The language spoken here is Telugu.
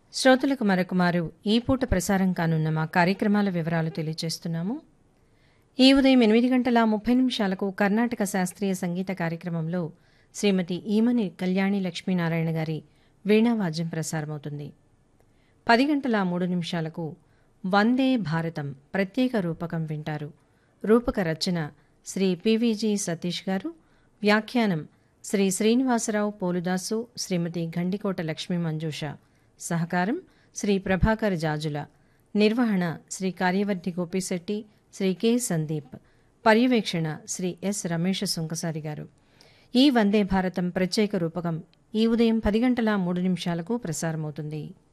శ్రోతలకు మరొకమారు ఈ పూట ప్రసారం కానున్న మా కార్యక్రమాల వివరాలు తెలియజేస్తున్నాము ఈ ఉదయం ఎనిమిది గంటల ముప్పై నిమిషాలకు కర్ణాటక శాస్త్రీయ సంగీత కార్యక్రమంలో శ్రీమతి ఈమని కళ్యాణి లక్ష్మీనారాయణ గారి వీణావాద్యం ప్రసారమవుతుంది పది గంటల మూడు నిమిషాలకు వందే భారతం ప్రత్యేక రూపకం వింటారు రూపక రచన శ్రీ పివిజి సతీష్ గారు వ్యాఖ్యానం శ్రీ శ్రీనివాసరావు పోలుదాసు శ్రీమతి గండికోట లక్ష్మీ మంజూష సహకారం శ్రీ ప్రభాకర్ జాజుల నిర్వహణ శ్రీ కార్యవర్తి గోపిశెట్టి శ్రీ కె సందీప్ పర్యవేక్షణ శ్రీ ఎస్ రమేష్ సుంకసారి గారు ఈ వందే భారతం ప్రత్యేక రూపకం ఈ ఉదయం పది గంటల మూడు నిమిషాలకు ప్రసారమవుతుంది